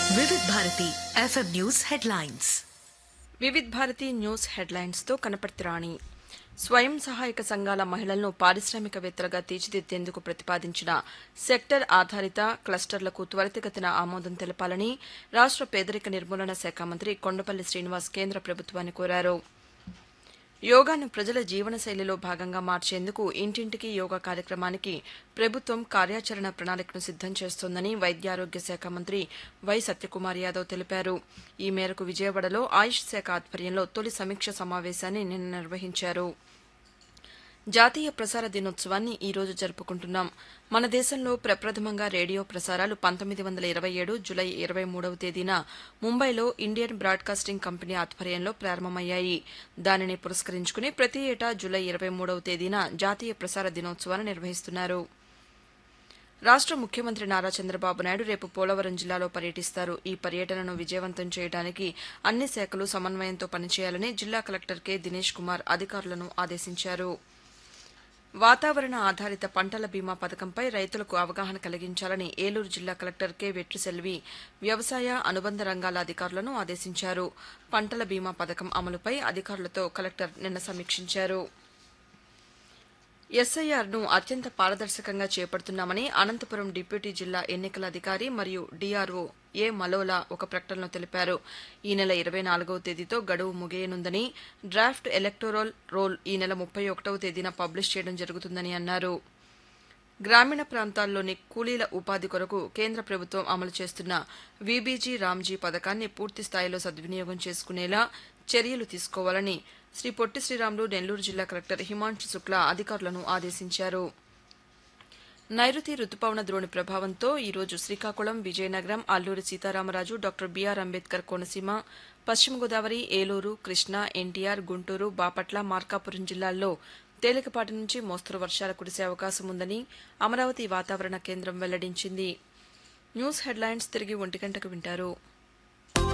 వివిధ Bharati FM news headlines Vividh Bharati news హెడ్లైన్స్తో కనపర్తి రాణి స్వయం సహాయక సంఘాల మహిళలను పారిశ్రామికవేత్తలుగా తీర్చిదిద్దేందుకు ప్రతిపాదించిన సెక్టర్ ఆధారిత క్లస్టర్లకు త్వరితగతిన ఆమోదం తెలపాలని రాష్ట్ర పేదరిక నిర్మూలన శాఖ మంత్రి కొండపల్లి శ్రీనివాస్ కేంద్ర ప్రభుత్వాన్ని కోరారు యోగాను ప్రజల జీవనశైలిలో భాగంగా మార్చేందుకు ఇంటింటికి యోగా కార్యక్రమానికి ప్రభుత్వం కార్యాచరణ ప్రణాళికను సిద్దం చేస్తోందని వైద్యారోగ్య శాఖ మంత్రి వై సత్యకుమార్ యాదవ్ తెలిపారు ఈ మేరకు విజయవాడలో ఆయుష్ శాఖ ఆధ్వర్యంలో తొలి సమీక్ష సమావేశాన్ని నిన్న నిర్వహించారు జాతీయ ప్రసార దినోత్సవాన్ని ఈ రోజు జరుపుకుంటున్నాం మన దేశంలో ప్రప్రథమంగా రేడియో ప్రసారాలు పంతొమ్మిది వందల ఇరవై ఏడు జులై ఇరవై మూడవ తేదీన ముంబైలో ఇండియన్ బ్రాడ్కాస్టింగ్ కంపెనీ ఆధ్వర్యంలో ప్రారంభమయ్యాయి దానిని పురస్కరించుకుని ప్రతి ఏటా జులై ఇరవై మూడవ తేదీన జాతీయ ప్రసార దినోత్సవాన్ని నిర్వహిస్తున్నారు రాష్ట్ర ముఖ్యమంత్రి నారా చంద్రబాబు నాయుడు రేపు పోలవరం జిల్లాలో పర్యటిస్తారు ఈ పర్యటనను విజయవంతం చేయడానికి అన్ని శాఖలు సమన్వయంతో పనిచేయాలని జిల్లా కలెక్టర్ కె దినేష్ కుమార్ అధికారులను ఆదేశించారు వాతావరణ ఆధారిత పంటల బీమా పథకంపై రైతులకు అవగాహన కలిగించాలని ఏలూరు జిల్లా కలెక్టర్ కె వెట్రిసెల్వి వ్యవసాయ అనుబంధ రంగాల అధికారులను ఆదేశించారు పంటల బీమా పథకం అమలుపై అధికారులతో కలెక్టర్ నిన్న సమీక్షించారు ఎస్ఐఆర్ను అత్యంత పారదర్శకంగా చేపడుతున్నామని అనంతపురం డిప్యూటీ జిల్లా ఎన్నికల అధికారి మరియు డీఆర్ఓ ఏ మలోలా ఒక ప్రకటనలో తెలిపారు ఈ నెల ఇరవై నాలుగవ తేదీతో గడువు ముగియనుందని డ్రాఫ్ట్ ఎలక్టోరల్ రోల్ ఈ నెల ముప్పై ఒకటవ తేదీన పబ్లిష్ చేయడం జరుగుతుందని అన్నారు గ్రామీణ ప్రాంతాల్లోని కూలీల ఉపాధి కొరకు కేంద్ర ప్రభుత్వం అమలు చేస్తున్న వీబీజీ రామ్జీ పథకాన్ని పూర్తి స్థాయిలో సద్వినియోగం చేసుకునేలా చర్యలు తీసుకోవాలని శ్రీ పొట్టి శ్రీరాములు నెల్లూరు జిల్లా కలెక్టర్ హిమాంశు శుక్లా అధికారులను ఆదేశించారు నైరుతి రుతుపవన ద్రోణి ప్రభావంతో ఈరోజు శ్రీకాకుళం విజయనగరం అల్లూరి సీతారామరాజు డాక్టర్ బీఆర్ అంబేద్కర్ కోనసీమ పశ్చిమ గోదావరి ఏలూరు కృష్ణా ఎన్టీఆర్ గుంటూరు బాపట్ల మార్కాపురం జిల్లాల్లో తేలికపాటి నుంచి మోస్తరు వర్షాలు కురిసే అవకాశం ఉందని అమరావతి వాతావరణ కేంద్రం వెల్లడించింది న్యూస్ హెడ్లైన్స్ తిరిగి ఒంటి గంటకు వింటారు